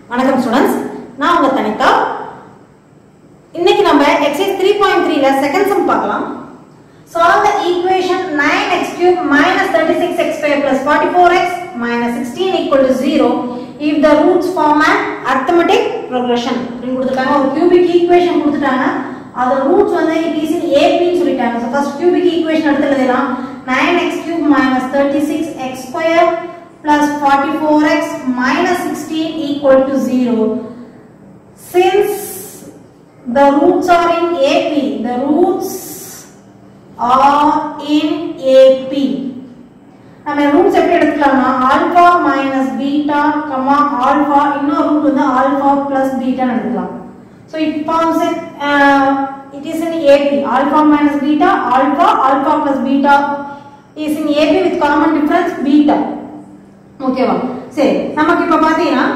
வணக்கம் ஸ்டூடெண்ட்ஸ் நான் உங்க தனிதா இன்னைக்கு நம்ம எக்ஸைஸ் த்ரீ பாயிண்ட் த்ரீல செகண்ட் சம் பார்க்கலாம் Solve the equation 9x cube minus 36x square plus 44x minus 16 equal to 0 if the roots form an arithmetic progression அப்படின்னு கொடுத்துருக்காங்க ஒரு cubic equation கொடுத்துட்டாங்க அதோட roots வந்து it is in AP ன்னு சொல்லிட்டாங்க so first cubic equation எடுத்து எழுதலாம் 9x cube minus 36x square plus 44x minus 16 equal to 0 since the roots are in AP the roots are in AP நம்ம roots எப்படி எடுத்துக்கலாம்னா alpha minus beta comma alpha இன்னொரு root வந்து alpha plus பீட்டான்னு எடுத்துக்கலாம் so it forms it is in AP alpha minus beta alpha alpha plus beta is in AP with common difference beta ஓகேவா சரி நமக்கு இப்போ பார்த்தீங்கன்னா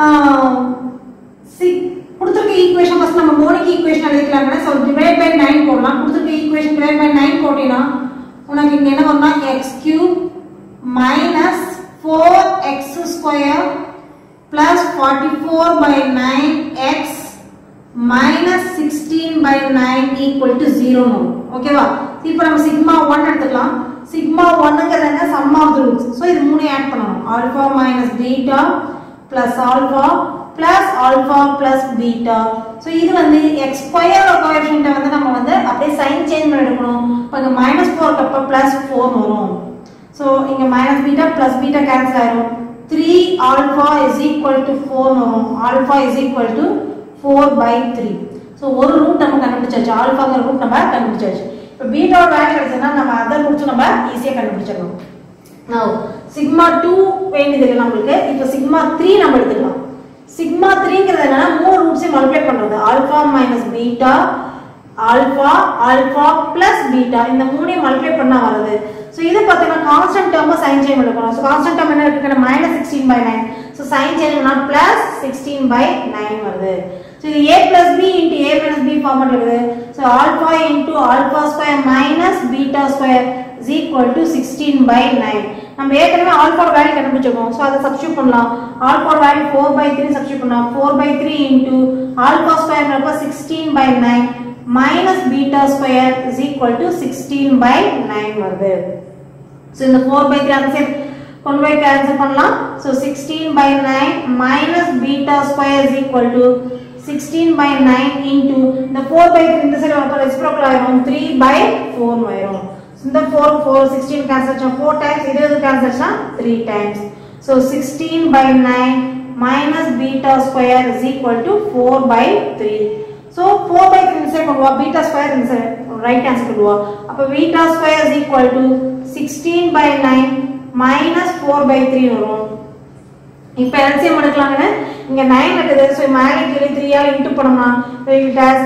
கொடுத்துருக்க ஈக்குவேஷன் ஃபர்ஸ்ட் நம்ம மோனிக் ஈக்குவேஷன் எழுதிக்கலாங்க ஸோ டிவைட் பை நைன் போடலாம் கொடுத்துருக்க ஈக்குவேஷன் டிவைட் பை நைன் போட்டீங்கன்னா உனக்கு இங்கே என்ன வரும்னா x cube minus four x square plus forty four by nine x minus sixteen by nine equal to zero ஓகேவா இப்போ நம்ம சிக்மா ஒன் எடுத்துக்கலாம் சிக்மா ஒன்னுங்கிறது என்ன sum of the roots so இது மூணு ஆட் பண்ணணும் alpha minus beta plus alpha plus alpha plus beta so இது வந்து எக்ஸ் ஸ்கொயர் கோஎஃபிஷியன்ட்டை வந்து நம்ம வந்து அப்படியே சைன் சேஞ்ச் பண்ணி எடுக்கணும் இப்போ இங்கே மைனஸ் ஃபோர் கப்ப பிளஸ் ஃபோர் வரும் ஸோ இங்கே minus beta plus beta cancel ஆயிரும் three alpha is equal to four வரும் alpha is equal to four by three so ஒரு ரூட் நம்ம கண்டுபிடிச்சாச்சு ஆல்ஃபாங்கிற ரூட் நம்ம கண்டுபிடிச்சாச்சு இப்போ பீட்டாவோட வேல்யூ கிடைச்சதுன்னா நம்ம அதர் ரூட்ஸ் நம்ம ஈஸியாக கண்டுபிடிச்சிடலாம் நான் சிக்மா டூ வேண்டியது இல்லை நம்மளுக்கு இப்போ சிக்மா த்ரீ நம்ம எடுத்துக்கலாம் சிக்மா த்ரீங்கிறது என்னன்னா மூணு ரூட்ஸையும் மல்டிப்ளை பண்றது alpha minus beta alpha alpha plus beta இந்த மூணையும் மல்டிப்ளை பண்ணா வருது ஸோ இது பார்த்தீங்கன்னா கான்ஸ்டன்ட் டேர்ம் சைன் சேஞ்ச் எடுக்கணும் ஸோ கான்ஸ்டன்ட் டேர்ம் என்ன இருக்கு minus sixteen by nine so sign change பண்ணா பிளஸ் சிக்ஸ்டீன் பை நைன் வருது ஸோ இது a plus b into a minus b format இருக்குது so alpha into alpha square minus beta square is equal to sixteen by nine நம்ம ஏற்கனவே alpha value கண்டுபிடிச்சிருக்கோம் so அதை substitute பண்ணலாம் alpha value four by three substitute பண்ணலாம் four by three into alpha ஸ்கொயர்ங்கிறப்ப sixteen by nine minus beta square is equal to sixteen by nine வருது so இந்த four by three அந்த side கொண்டு போய் கேன்சல் பண்ணலாம் so sixteen by nine minus beta square is equal to sixteen by nine into இந்த four by three இந்த side வரப்போ reciprocal ஆயிரும் த்ரீ பை ஃபோர் ஆயிரும் இந்த 4 4 16 cancel ஆச்சா 4 times இது இது cancel ஆச்சா 3 times so 16 by 9 minus beta square is equal to 4 by 3 so 4 by 3 இந்த சைடு பண்ணுவா beta square இந்த சைடு ரைட் ஆன்சர் பண்ணுவா அப்ப beta square is equal to 16 by 9 minus 4 by 3 வரும் இப்ப எல்சிஎம் எடுக்கலாங்க இங்க 9 இருக்குது சோ மேலே கீழே 3 ஆல் இன்டு பண்ணோம்னா it has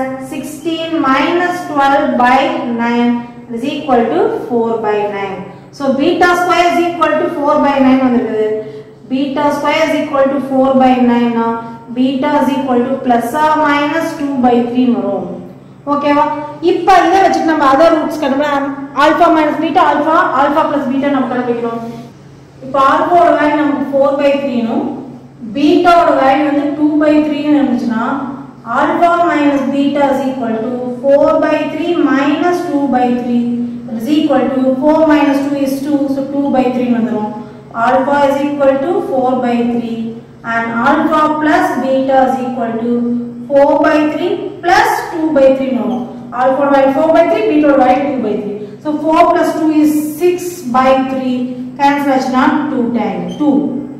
16 minus 12 by 9 is equal to 4 by 9. So beta square is equal to 4 by 9 வந்திருக்குது beta square is equal to 4 by 9 now beta is equal to plus or minus 2 by 3 வரும் ஓகேவா இப்போ இதை வச்சுட்டு நம்ம other roots கண்டுபிடிக்கலாம் alpha minus beta alpha alpha plus beta நம்ம கண்டுபிடிக்கணும் இப்போ ஆல்ஃபாவோட வேல்யூ நமக்கு ஃபோர் பை த்ரீனும் பீட்டாவோட வேல்யூ வந்து டூ பை த்ரீன்னு இருந்துச்சுன்னா alpha minus beta is equal to 4 by 3 minus 2 by 3 that is equal to 4 minus 2 is 2 so 2 by 3 வந்துரும் alpha is equal to 4 by 3 and alpha plus beta is equal to 4 by 3 plus 2 by 3 no alpha value 4 by 3 beta value 2 by 3 so 4 plus 2 is 6 by 3 cancel ஆச்சுனா 2 times 2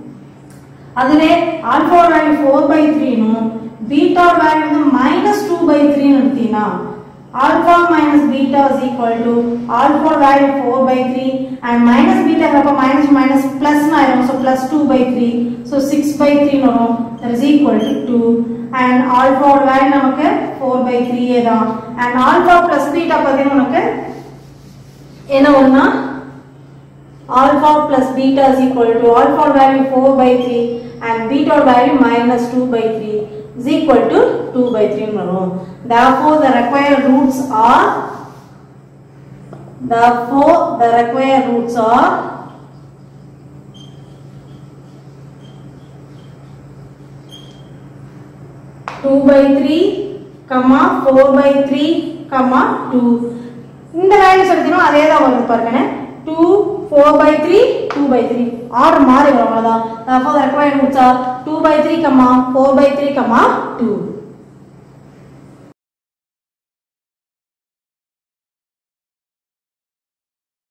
அதுவே alpha value 4 by 3 no beta value வந்து minus 2 by 3 எடுத்தீங்கன்னா alpha minus beta is equal to alpha value 4 by 3 and minus beta அப்ப minus minus plus ஆயிரும் so plus 2 by 3 so 6 by 3 வரும் that is equal to 2 and alpha value நமக்கு 4 by 3 தான் and alpha plus beta பார்த்தீங்கன்னா உனக்கு என்ன வரும்னா alpha plus beta is equal to alpha value 4 by 3 and beta value minus 2 by 3 is equal to 2 by 3 வரும் therefore the required roots are therefore the required roots are two by three comma four by three comma two இந்த values எடுத்தீங்கன்னா அதே தான் வருது பாருங்க two four by three two by three order மாறி வரும் அவ்வளோதான் அப்போ ரெக்கமெண்ட் முடிச்சா two by three comma four by three comma two